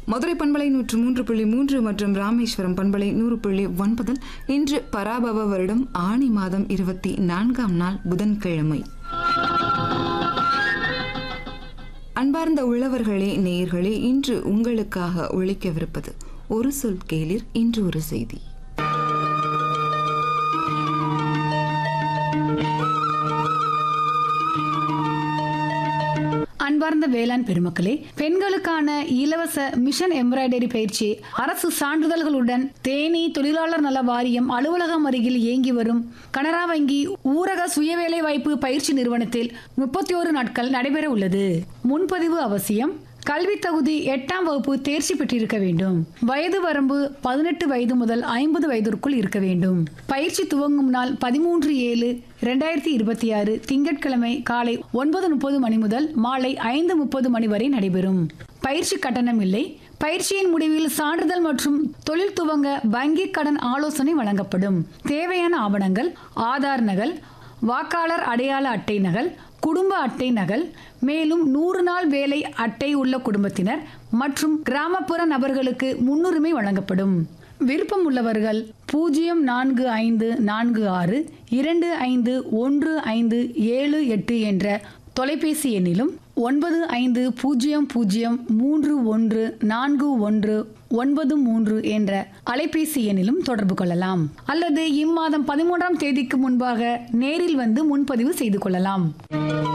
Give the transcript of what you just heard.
மதுரை பண்பலை நூற்று மூன்று புள்ளி மூன்று மற்றும் ராமேஸ்வரம் பண்பலை நூறு புள்ளி ஒன்பதில் இன்று பராபவ வருடம் ஆணி மாதம் இருபத்தி நான்காம் நாள் புதன்கிழமை அன்பார்ந்த உள்ளவர்களே நேயர்களே இன்று உங்களுக்காக ஒழிக்கவிருப்பது ஒரு சொல் கேளிர் இன்று ஒரு செய்தி அன்பார்ந்த வேளாண் பெருமக்களே பெண்களுக்கான இலவச மிஷன் எம்ப்ராய்டரி பயிற்சி அரசு சான்றிதழ்களுடன் தேனி தொழிலாளர் நல வாரியம் அலுவலகம் அருகில் இயங்கி வரும் கனரா வங்கி ஊரக சுயவேலை வாய்ப்பு பயிற்சி நிறுவனத்தில் முப்பத்தி ஓரு நாட்கள் நடைபெற உள்ளது முன்பதிவு அவசியம் கல்வி தகுதி எட்டாம் வகுப்பு தேர்ச்சி பெற்றிருக்க வேண்டும் வயது வரம்பு பதினெட்டு வயது முதல் ஐம்பது வயதிற்குள் இருக்க வேண்டும் பயிற்சி துவங்கும் நாள் பதிமூன்று ஏழு இரண்டாயிரத்தி இருபத்தி ஆறு திங்கட்கிழமை காலை ஒன்பது முப்பது மணி முதல் மாலை ஐந்து முப்பது மணி வரை நடைபெறும் பயிற்சி கட்டணம் இல்லை பயிற்சியின் முடிவில் சான்றிதழ் மற்றும் தொழில் துவங்க வங்கி கடன் ஆலோசனை வழங்கப்படும் தேவையான ஆவணங்கள் ஆதார் நகல் வாக்காளர் அடையாள அட்டை நகல் குடும்ப அட்டை நகல் மேலும் நூறு நாள் வேலை அட்டை உள்ள குடும்பத்தினர் மற்றும் கிராமப்புற நபர்களுக்கு முன்னுரிமை வழங்கப்படும் விருப்பம் உள்ளவர்கள் பூஜ்ஜியம் நான்கு ஐந்து நான்கு ஆறு இரண்டு ஐந்து ஒன்று ஐந்து ஏழு எட்டு என்ற தொலைபேசி எண்ணிலும் ஒன்பது ஐந்து பூஜ்ஜியம் பூஜ்ஜியம் மூன்று ஒன்று நான்கு ஒன்று ஒன்பது மூன்று என்ற அலைபேசி எண்ணிலும் தொடர்பு கொள்ளலாம் அல்லது இம்மாதம் பதிமூன்றாம் தேதிக்கு முன்பாக நேரில் வந்து முன்பதிவு செய்து கொள்ளலாம்